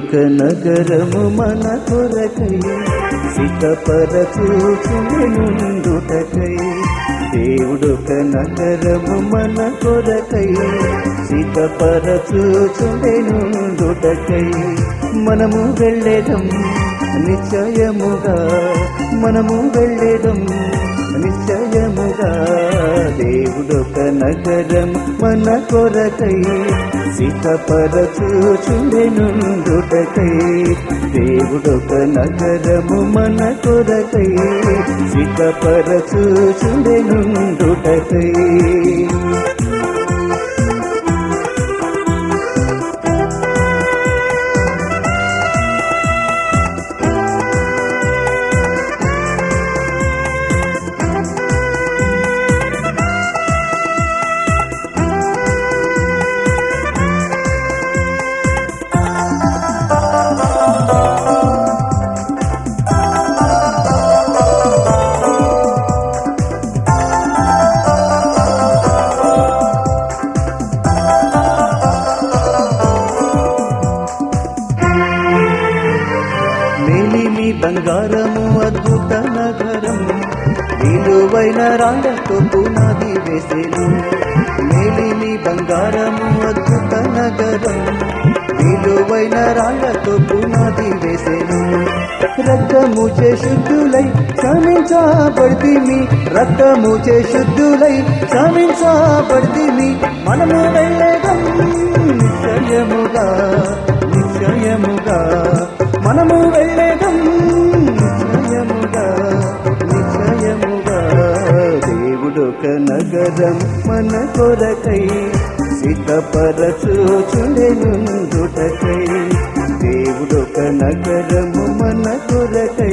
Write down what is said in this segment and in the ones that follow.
దేవుడొక నగరము మన కొరకై సిద్ధపరచూచుండుటకై దేవుడొక నగరము మన కొరకై సిద్ధపరచూచుండుటకై మనము వెళ్ళేదం నిశ్చయముగా మనము వెళ్ళేదం నిశ్చయముగా దేవుడొక నగరం మన కొరకై సిద్ధపరచూచుండెనుండుటకై దేవుడొక నగరము మన కొరకై సిద్ధపరచూచుండెనుండుటకై మేలిమి బంగారము అద్భుత నగరం విలువైన రాళ్లతో పునాది వేసేను మేలిమి బంగారము అద్భుత నగరం విలువైన రాళ్లతో పునాది వేసేను రక్తము చే శుద్ధులై క్షమించబడితిమి రక్తము చే శుద్ధులై క్షమించబడితిమి మనము వెళ్ళేదం నిశ్చయముగా నిశ్చయముగా మనము వెళ్ళేదం నిశ్చయముగా నిశ్చయముగా దేవుడొక నగరం మన కొరకై సిద్ధపరచూచుండెనుందుటకై దేవుడొక నగరము మన కొరకై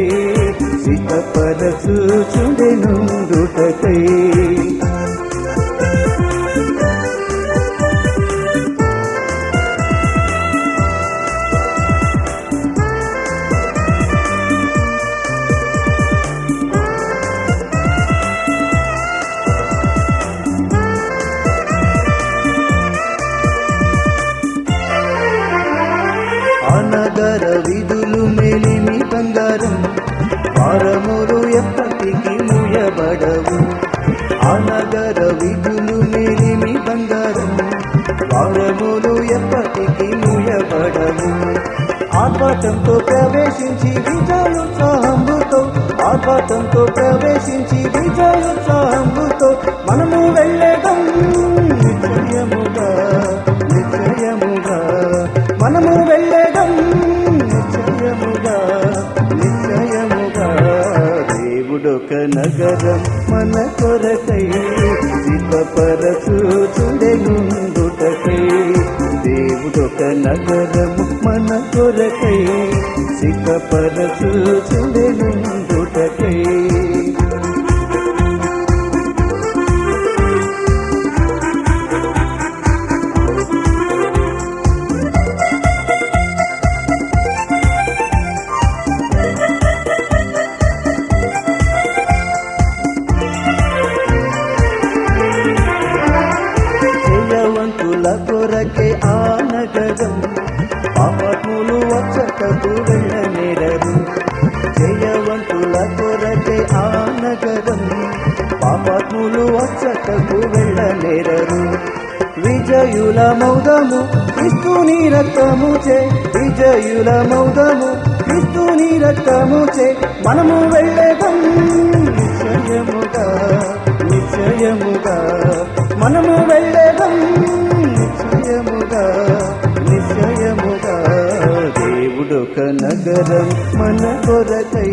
సిద్ధపరచూచుండెనుందుటకై ఆ నగర విధులు మేలిమి బంగారం వారములు ఎప్పటికీ ముయబడవు ఆ నగర విధులు మేలిమి బంగారం వారములు ఎప్పటికీ ముయబడవు ఆర్భాటంతో ప్రవేశించి విజయోత్సాహంబుతో ఆర్భాటంతో ప్రవేశించి విజయోత్సాహంబుతో మనము వెళ్ళేదం నిశ్చయముగా నిశ్చయముగా మనము వెళ్ళేదం నిశ్చయముగా నిశ్చయముగా దేవుడొక నగరం మన కొరకై సిద్ధపరచూచుండెనుందుటకై దేవుడొక నగరం మన కొరకై సిద్ధపరచూచుండెనుందుటకై జయవంతుల కొరకే ఆ నగరం పాపములు వచ్చటకు వెళ్ళనేరరు జయవంతుల కొరకే ఆ నగరం పాపములు వచ్చటకు వెళ్ళనేరరు విజయుల మౌదము క్రిస్తుని రక్తము చే విజయుల మౌదము క్రిస్తుని రక్తము చే మనము వెళ్ళేదం నిశ్చయముగా నిశ్చయముగా మనము వెళ్ళేదం నిశ్చయముగా నిశ్చయముగా దేవుడొక నగరం మన కొరకై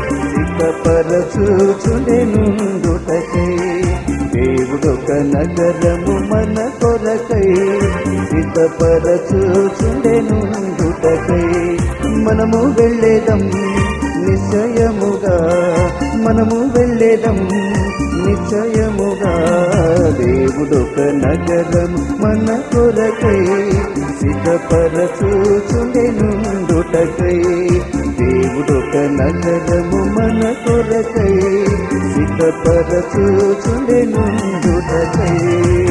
సిద్ధపరచూచుండెనుందుటకై దేవుడొక నగరము మన కొరకై సిద్ధపరచూచుండెనుందుటకై మనము వెళ్ళేదం నిశ్చయముగా మనము వెళ్ళేదం నిశ్చయముగా దేవుడొక నగరం మన కొరకై సిద్ధపరచూచుండెనుందుటకై దేవుడొక నగరము మన కొరకై సిద్ధపరచూచుండెనుందుటకై